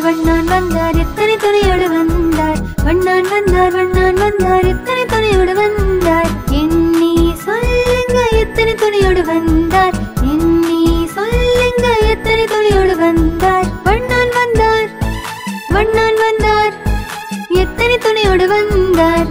வண்ணான் வந்தார் எத்தனை துணையோடு வந்தார் வண்ணான் வந்தார் வண்ணான் வந்தார் எத்தனை துணையோடு வந்தார் எண்ணி சொல்லுங்க எத்தனை துணையோடு வந்தார் எண்ணி சொல்லுங்க எத்தனை துணையோடு வந்தார் வண்ணான் வந்தார் வண்ணான் வந்தார் எத்தனை துணையோடு வந்தார்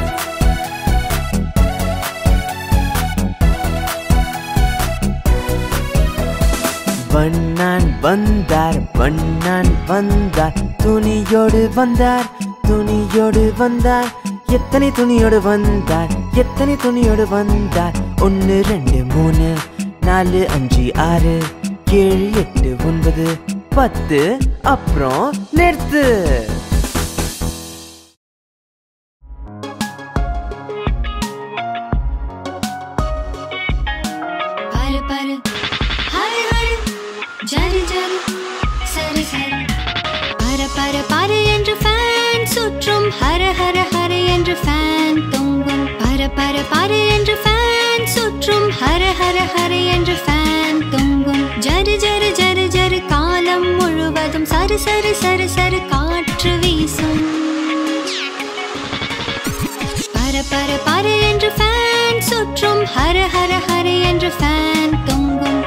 வண்ணான் வந்தார் வண்ணான் வந்தார் துணியோடு வந்தார் துணியோடு வந்தார் எத்தனை துணியோடு வந்தார் எத்தனை துணியோடு வந்தார் ஒன்று ரெண்டு மூணு நாலு அஞ்சு ஆறு ஏழு எட்டு ஒன்பது பத்து அப்புறம் நிறுத்து பாரு பாரு ஹரு ஹரு ஜரு ஜரு சரு சரு பர பர பர என்று ஃபேன் சுற்றும் ஹர ஹர ஹர என்று ஃபேன் தொங்கும் பர பர பர என்று ஃபேன் சுற்றும் ஹர ஹர ஹர என்று ஃபேன் தொங்கும் ஜரு ஜரு ஜரு ஜரு காலம் முழுவதும் சரு சரு சரு சரு காற்று வீசும் பர பர பர என்று ஃபேன் சுற்றும் ஹர ஹர ஹர என்று ஃபேன் தொங்கும்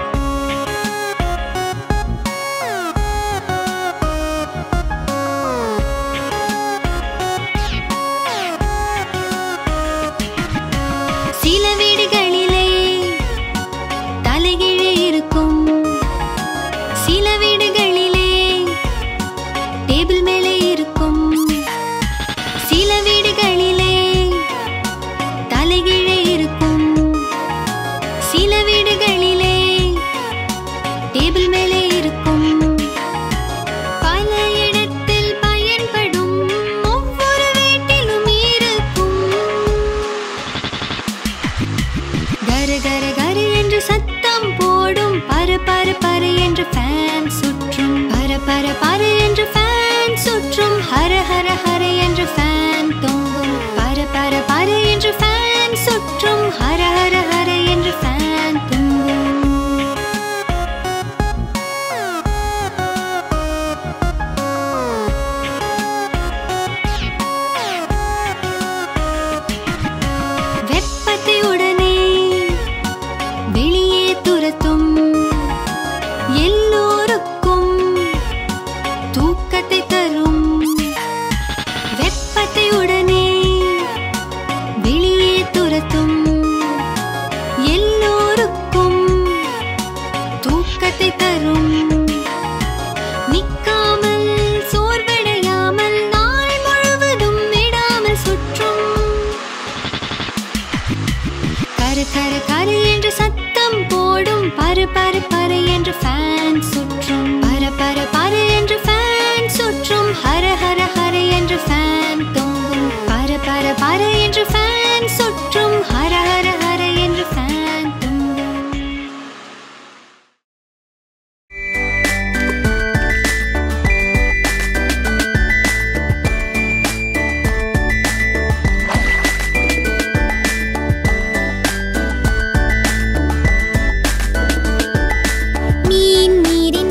சில வீடுகளிலே தலைகீழே இருக்கும் சில வீடுகளிலே டேபிள் மேலே இருக்கும் சில வீடுகளிலே தலைகீழே இருக்கும் சில வீடுகளிலே டேபிள் மேலே இருக்கும் பல இடத்தில் பயன்படும் ஒவ்வொரு வீட்டிலும் இருக்கும் கரு கரு கரு என்று சத்தம் போடும் பரு பரு பரு என்று ஃபேன் சுற்றும் பர பர பரு என்று ஃபேன் சுற்றும் ஹர ஹர ஹர என்று ஃபேன் தொங்கும் பர பர பரு என்று ஃபேன் சுற்றும் ஹர ஹர ஹர என்று ஃபேன் தொங்கும் வெப்பத்தை உடனே வெளியே துரத்தும் எல்லோருக்கும் தூக்கத்தை தரும் வெப்பத்தை உடனே வெளியே துரத்தும் எல்லோருக்கும் தூக்கத்தை தரும் நிக்காமல் சோர்வடையாமல் நாள் முழுவதும் விடாமல் சுற்றும் கரு கரு கரு என்று சத்தம் போடும் பரு பரு பரு என்று ஃபேன் சுற்றும் பர பர பரு என்று ஃபேன் சுற்றும் ஹர ஹர ஹர என்று ஃபேன் தொங்கும் பர பர பரு என்று ஃபேன் சுற்றும் ஹர ஹர ஹர என்று ஃபேன் தொங்கும் மீன் நீரின்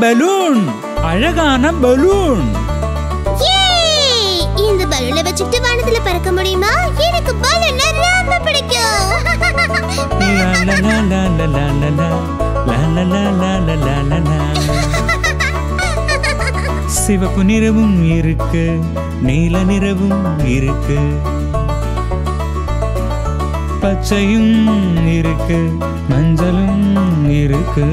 பலூன் அழகான பலூன் Yay! இந்த பலூனை வச்சுட்டு வானத்துல பறக்க முடியுமா எனக்கு பலூன் ரொம்ப பிடிக்கும் லா, லா, லா, லா, லா, லா, லா, லா. லா, லா, லா, லா, லா, லா, லா, லா. சிவப்பு நிறமும் இருக்கு நீல நிறமும் இருக்கு பச்சையும் இருக்கு மஞ்சளும் இருக்கு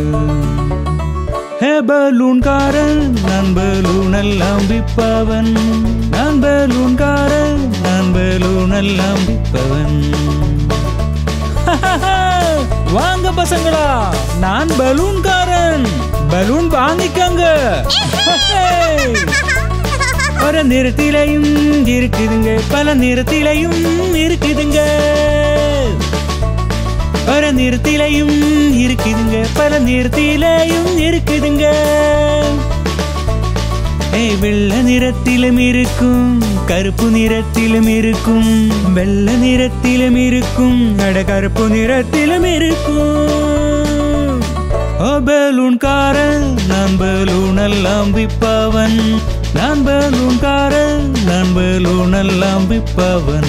ஹே பலூன்காரன் நான் பலூன் எல்லாம் விற்பவன் நான் பலூன்காரன் நான் பலூன் எல்லாம் விற்பவன் வாங்க பசங்களா நான் பலூன்காரன் பலூன் வாங்கிக்கங்க ஒரு நிறத்திலையும் இருக்குதுங்க பல நிறத்திலையும் இருக்குதுங்க ஒரு நிறத்திலையும் இருக்குதுங்க பல நிறத்திலையும் இருக்குதுங்க ஏய் வெள்ள நிறத்திலும் இருக்கும் கருப்பு நிறத்திலும் இருக்கும் வெள்ள நிறத்திலும் இருக்கும் அட கருப்பு நிறத்திலும் இருக்கும் ஓ பலூன் காரன் நான் பலூன் எல்லாம் விற்பவன் நான் பலூன் காரன் நான் பலூன் எல்லாம் விற்பவன்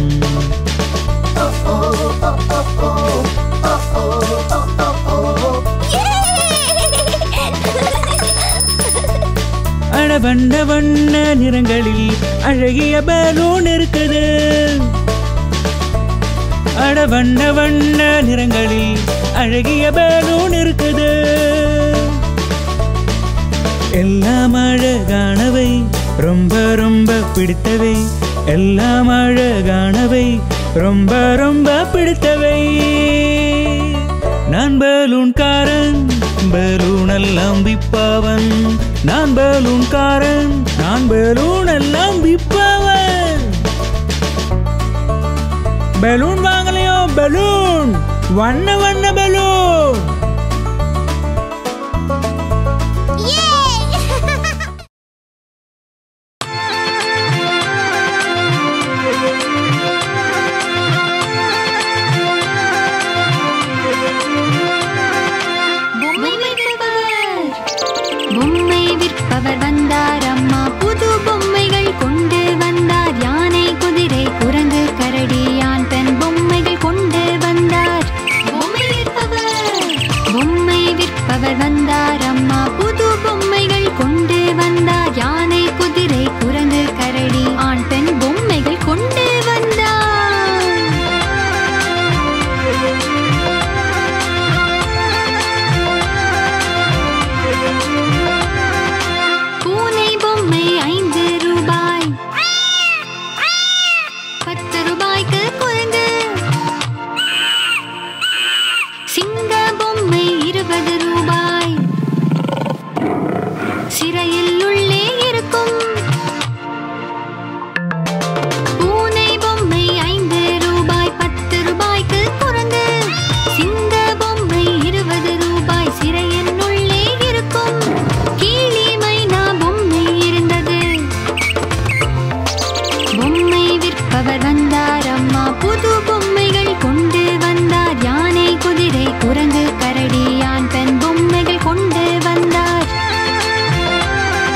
அட வண்ண வண்ண நிறங்களில் அழகிய பலூன் இருக்குது அட வண்ண வண்ண நிறங்களில் அழகிய பலூன் இருக்குது எல்லாம் அழகானவை ரொம்ப ரொம்ப பிடித்தவை எல்லாம் அழகானவை ரொம்ப ரொம்ப பிடித்தவை நான் பலூன்காரன் பலூன் எல்லாம் விற்பவன் நான் பலூன்காரன் நான் பலூன் எல்லாம் விற்பவன் பலூன் வாங்கலையோ பலூன் வண்ண வண்ண பலூன் பொம்மை விற்பவர் பொம்மை விற்பவர் வந்தார் அம்மா புது பொம்மைகள் கொண்டு வந்தார் யானை குதிரை குரங்கு கரடி யான் பெண் பொம்மைகள் கொண்டு வந்தார் பொம்மை விற்பவர் பொம்மை விற்பவர் வந்தார் அம்மா புது பொம்மைகள் கொண்டு வந்தார் யானை குதிரை குரங்கு கரடி ஆண் பெண் பொம்மைகள் கொண்டு வந்தார் பூனை பொம்மை ஐந்து ரூபாய் பத்து ரூபாய்க்கு குரங்கு சிங்க பொம்மை இருபது ரூபாய் சிறையில் உள்ளே இருக்கும் பூனை பொம்மை ஐந்து ரூபாய் பத்து ரூபாய்க்கு குரங்கு சிங்க பொம்மை இருபது ரூபாய் சிறையின் உள்ளே இருக்கும் கிளி மைனா பொம்மை இருந்தது பொம்மை விற்பவர் வந்தார் அம்மா புது பொம்மைகள் கொண்டு வந்தார் யானை குதிரை குரங்கு கரடி யான் பெண் பொம்மைகள் கொண்டு வந்தார்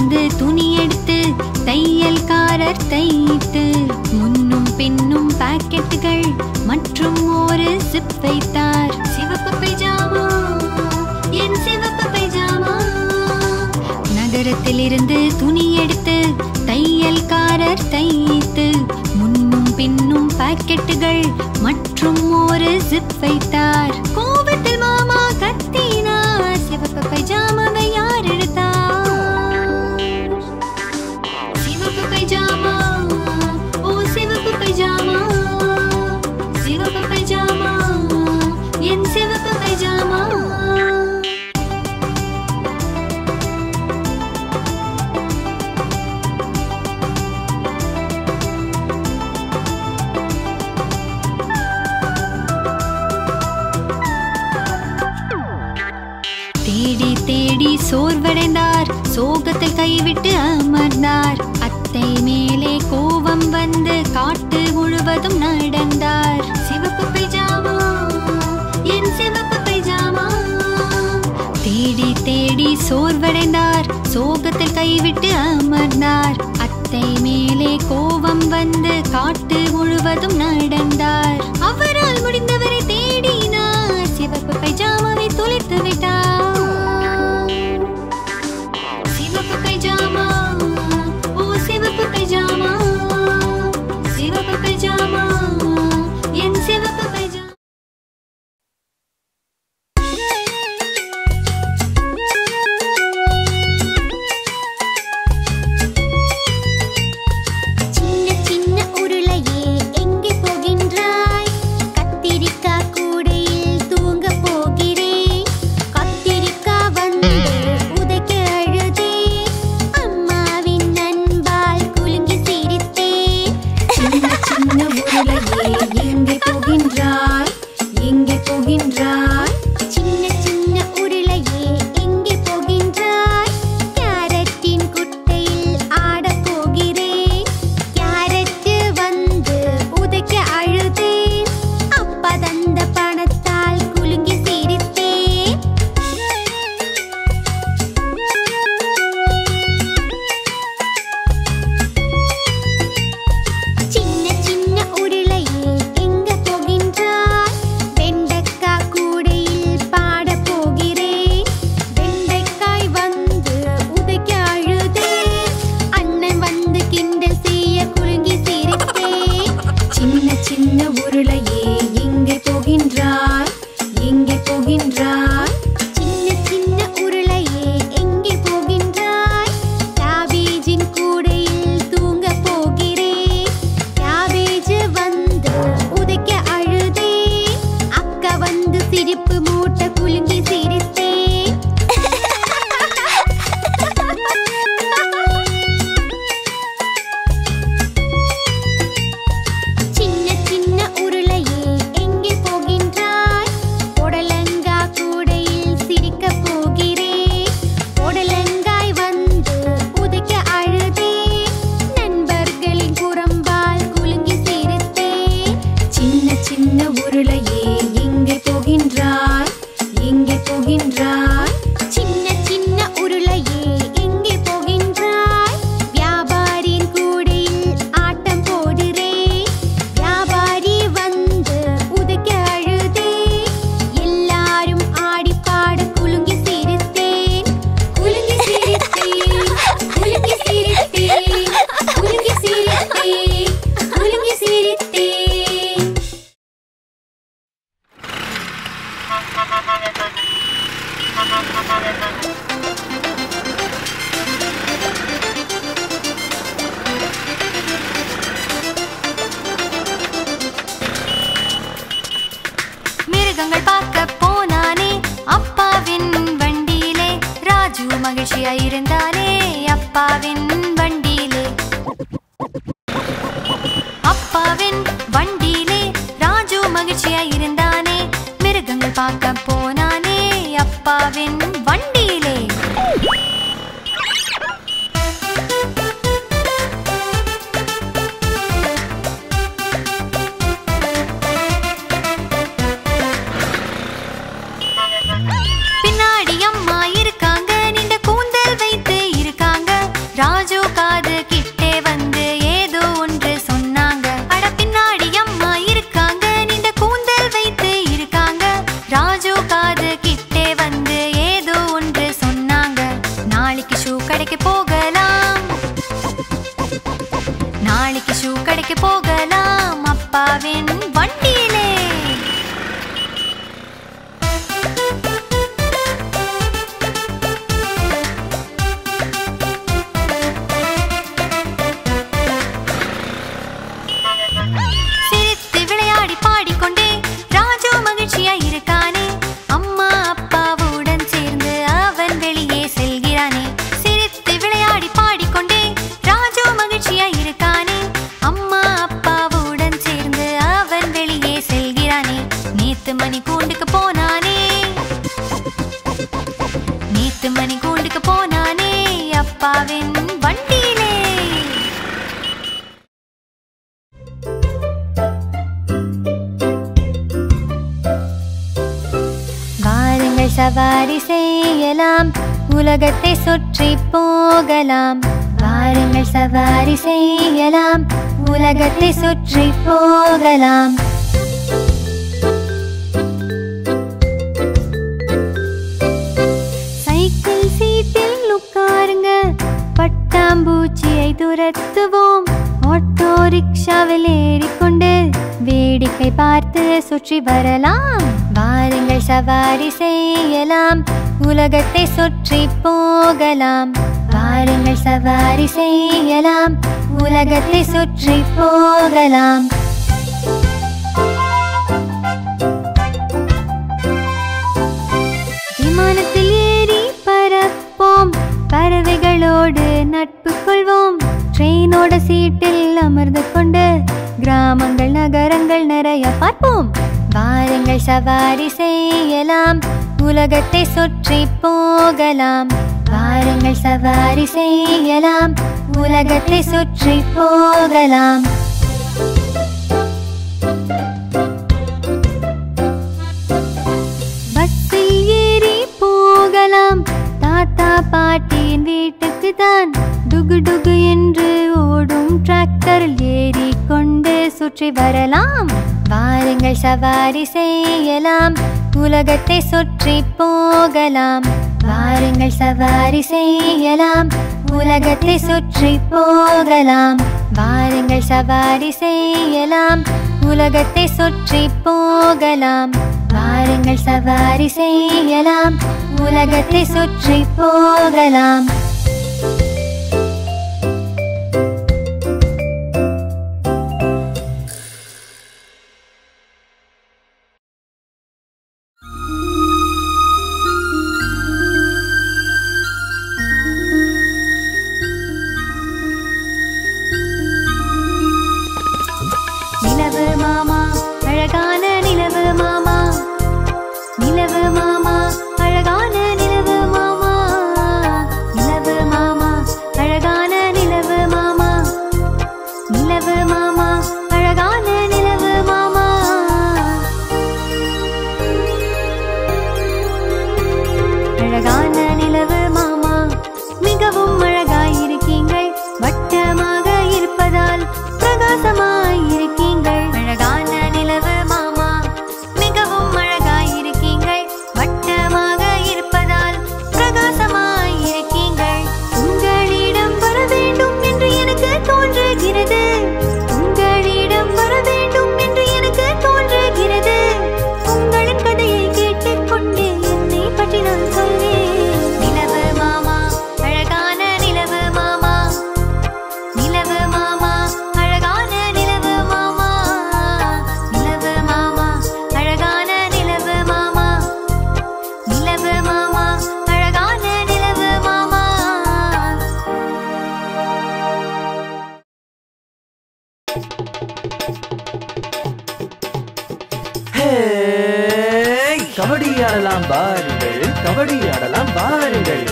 இருந்து துணி எடுத்து தையல்காரர் தைத்து முன்னும் பின்னும் பாக்கெட்டுகள் மற்றும் ஒரு சிப் வைத்தார் சிவப்பு பைஜாமா என் சிவப்பு பைஜாமா நகரத்தில் இருந்து துணி எடுத்து தையல்காரர் தைத்து முன்னும் பின்னும் பாக்கெட்டுகள் மற்றும் ஒரு ஜிப் வைத்தார் கோபத்தில் மாமா கத்தினார் சிவப்பு பைஜாமாவை யார் எடுத்தார் சிவப்பு பைஜாமா ஓ சிவப்பு பைஜாமா சிவப்பு பைஜாமா என் சிவப்பு பைஜாமா தேடி தேடி சோர்வடைந்தார் சோகத்தில் கைவிட்டு அமர்ந்தார் அத்தை மேலே கோபம் வந்து காட்டு முழுவதும் நடந்தார் சிவப்பு பைஜாமா என் சிவப்பு பைஜாமா தேடி தேடி சோர்வடைந்தார் சோகத்தில் கைவிட்டு அமர்ந்தார் அத்தை மேலே கோபம் வந்து காட்டு முழுவதும் நடந்தார் அவரால் முடிந்தவரை தேடினார் சிவப்பு பைஜாமாவை தொலைத்து விட்டார் சிவப்பு பைஜாமா ஓ சிவப்பு பைஜாமா சிவப்பு பைஜாமா என் சிவப்பு பைஜாமா சின்ன சின்ன உருளையே எங்கே போகின்றாய் கத்திரிக்காய் கூடையில் தூங்க போகிறேன் கத்திரிக்காய் வந்து உதைக்க அழுதே அம்மாவின் நண்பால் குலுங்கி சிரித்தேன் சின்ன சின்ன உருளையே எங்கே போகின்றாய் எங்கே போகின்றாய் சின்ன சின்ன உருளையே எங்கே போகின்றாய் கேரட்டின் குட்டையில் ஆடப் போகிறேன் கேரட்டு வந்து உதைக்க அழுதேன் அப்பா தந்த பணத்தால் குலுங்கி சிரித்தேன் சின்ன சின்ன உருளையே எங்க போகின்றாய் வெண்டைக்காய் கூடையில் பாட போகிறேன் வெண்டைக்காய் வந்து உதைக்க அழுதேன் அண்ணன் வந்து கிண்டல் செய்ய குலுங்கி சிரித்தேன் சின்ன சின்ன உருளையே எங்கே போகின்றாய் எங்கே போகின்றாய் சின்ன சின்ன உருளையே எங்கே போகின்றாய் கேபேஜின் கூடையில் தூங்க போகிறேன் கேபேஜ் வந்து உதைக்க அழுதேன் அக்கா வந்து சிரிப்பு மூட்டை குலுங்கி சிரித்தேன் சின்ன சின்ன உருளையே எங்கே போகின்றாய் புடலங்காய் கூடையில் சிரிக்க போகிறேன் புடலங்காய் வந்து உதைக்க அழுதேன் நண்பர்களின் புறம்பால் குலுங்கி சிரித்தேன் சின்ன சின்ன உருளையே எங்கே போகின்றாய் எங்கே போகின்றாய் சின்ன சின்ன உருளையே எங்கே போகின்றாய் வியாபாரியின் கூடையில் ஆட்டம் போடுறேன் வியாபாரி வந்து உதைக்க அழுதேன் எல்லாரும் ஆடி பாட குலுங்கி சிரித்தேன் குலுங்கி சிரித்தேன் குலுங்கி சிரித்தேன் குலுங்கி சிரித்தேன் குலுங்கி சிரித்தேன் மிருகங்கள் பார்க்க போனானே அப்பாவின் வண்டியிலே ராஜு மகிழ்ச்சியா இருந்தானே அப்பாவின் வண்டியிலே அப்பாவின் வண்டியிலே ராஜு மகிழ்ச்சியா இருந்தானே மிருகங்கள் பார்க்க போனானே அப்பாவின் வண்டியிலே பின்னாடி அம்மா இருக்காங்க நீண்ட கூந்தல் வைத்து இருக்காங்க சவாரி செய்யலாம் உலகத்தை சுற்றி போகலாம் வாருங்கள் சவாரி செய்யலாம் உலகத்தை சுற்றி போகலாம் சைக்கிள் சீட்டில் உட்காருங்க பட்டாம்பூச்சியை துரத்துவோம் ஆட்டோ ரிக்ஷாவில் ஏறிக்கொண்டு வேடிக்கை பார்த்து சுற்றி வரலாம் வாருங்கள் சவாரி செய்யலாம் உலகத்தை சுற்றி போகலாம் வாருங்கள் சவாரி செய்யலாம் உலகத்தை சுற்றி போகலாம் விமானத்தில் ஏறி பறப்போம் பறவைகளோடு நட்பு கொள்வோம் ட்ரெயினோட சீட்டில் அமர்ந்து கொண்டு கிராமங்கள் நகரங்கள் நிறைய பார்ப்போம் வாருங்கள் சவாரி செய்யலாம் உலகத்தை சுற்றி போகலாம் வாருங்கள் சவாரி செய்யலாம் உலகத்தை சுற்றி போகலாம் பஸ்ஸில் ஏறி போகலாம் தாத்தா பாட்டியின் வீட்டுக்கு தான் டுகு டுகு என்று ஓடும் டிராக்டரில் ஏறி கொண்டு சுற்றி வரலாம் வாருங்கள் சவாரி செய்யலாம் உலகத்தை சுற்றி போகலாம் வாருங்கள் சவாரி செய்யலாம் உலகத்தை சுற்றி போகலாம் வாருங்கள் சவாரி செய்யலாம் உலகத்தை சுற்றி போகலாம் வாருங்கள் சவாரி செய்யலாம் உலகத்தை சுற்றி போகலாம் நிலவு மாமா அழகான நிலவு மாமா நிலவு மாமா அழகான நிலவு மாமா நிலவு மாமா அழகான நிலவு மாமா நிலவு மாமா அழகான நிலவு மாமா அழகான நிலவு மாமா மிகவும் அழகாயிருக்கீங்கள் வட்டமாக இருப்பதால் பிரகாசமாயிருக்கீங்கள் அழகான நிலவு மாமா மிகவும் அழகாயிருக்கீங்கள் வட்டமாக இருப்பதால் பிரகாசமாயிருக்கீங்கள் உங்களிடம் வர வேண்டும் என்று எனக்கு தோன்றுகிறது உங்களிடம் வர வேண்டும் என்று எனக்கு தோன்றுகிறது உங்களின் கதையை கேட்டுக்கொண்டு என்னை பற்றி நான் சொல்வேன் நிலவு மாமா அழகான நிலவு மாமா நிலவு மாமா அழகான நிலவு மாமா நிலவு மாமா அழகான நிலவு மாமா நிலவு மாமா அழகான நிலவு மாமா ஹேய், கபடி ஆடலாம் பாருங்கள் கபடி ஆடலாம் பாருங்கள்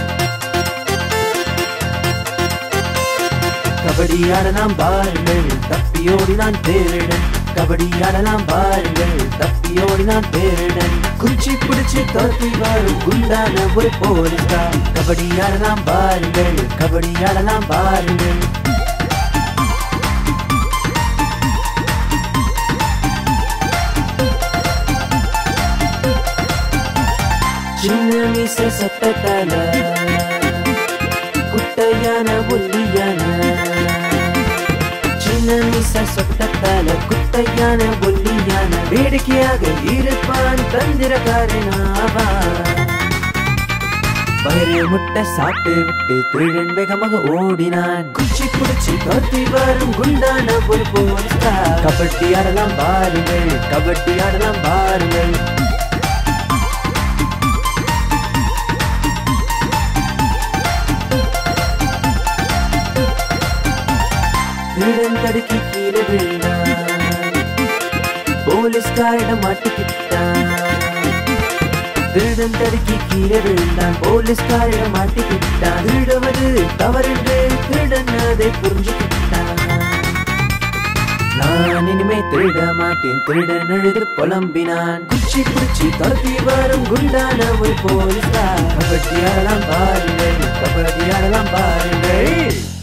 கபடி ஆடலாம் பாருங்கள் தப்பியோடி நான் தேரிடன் கபடி ஆடலாம் பாருங்கள் தப்பியோடி நான் தேரிடன் குச்சி பிடிச்சு தோத்தி வரும் குண்டான ஒரு போலீஸ்கா கபடி ஆடலாம் பாருங்கள் கபடி ஆடலாம் பாருங்கள் சின்ன மீச சட்டத்தால குட்டையான ஒல்லியான சின்ன மீச சொட்டத்தால குட்டையான ஒல்லியான வேடிக்கையாக இருப்பான் தந்திரக்காரனாவான் வயிறு முட்டை சாப்பிட்டு விட்டு திருடன் வேகமாக ஓடினான் குச்சி குடிச்சு தோத்தி வரும் குண்டான ஒரு போலீஸ்கா கபடி ஆடலாம் பாருங்கள் கபடி ஆடலாம் பாருங்கள் திருடன் தடுக்கி கீழே விழுந்தான் போலீஸ்காரிடம் மாட்டிக்கிட்டான் திருடன் தடுக்கி கீழே விழுந்தான் போலீஸ்காரிடம் மாட்டிக்கிட்டான் திருடுவது தவறென்று திருடன் அதை புரிஞ்சுக்கிட்டான் நான் இனிமே திருட மாட்டேன் திருடன் அழுது புலம்பினான் குச்சி குச்சி துரத்தி வரும் குண்டான ஒரு போலீஸ்கார் கபடி ஆடலாம் பாருங்கள் கபடி ஆடலாம் பாருங்கள்